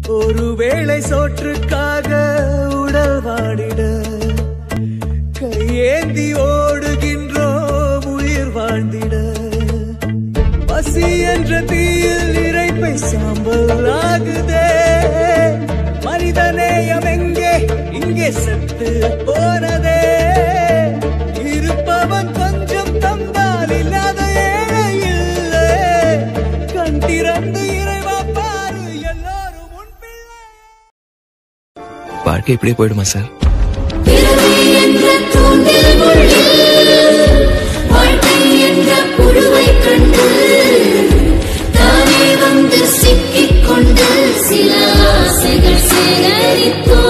ஒருவேளை சோற்றுக்காக உடல் வாடிட கையேந்தி ஓடுகின்றோம் உயிர் வாழ்ந்திட பசி என்ற தீயில் இறைப்பை சாம்பல் ஆகுதே மனிதநேயம் எங்கே இங்கே செத்து போனதே இருப்பவன் கொஞ்சம் தந்தால் இல்லாத ஏழை இல்லை கண் திறந்து இறைவா பாரு எல்லாரும் உன் பிள்ளை வாழ்க்கை இப்படியே போயிடுமா சார் பிறவி என்ற தூண்டில் முள்ளில் வாழ்க்கை என்ற புழுவை கண்டு தானே வந்து சிக்கிக் கொண்டு சில ஆசைகள் சேகரித்தோ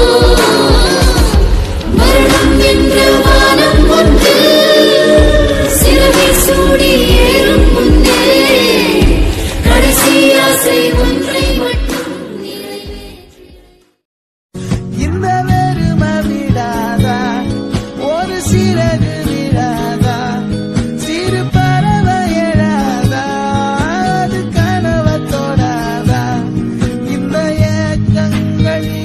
மரணம் என்ற வானம் ஒன்று சிறகை சூடி ஏறும் முன்னே கடைசி ஆசை ஒன்றை மட்டும் நிறைவேற்றி இந்த வெறுமை விடாதா ஒரு சிறகு விடாதா சிறு பறவை எழாதா அது கனவை தொடாதா இந்த ஏக்கங்கள்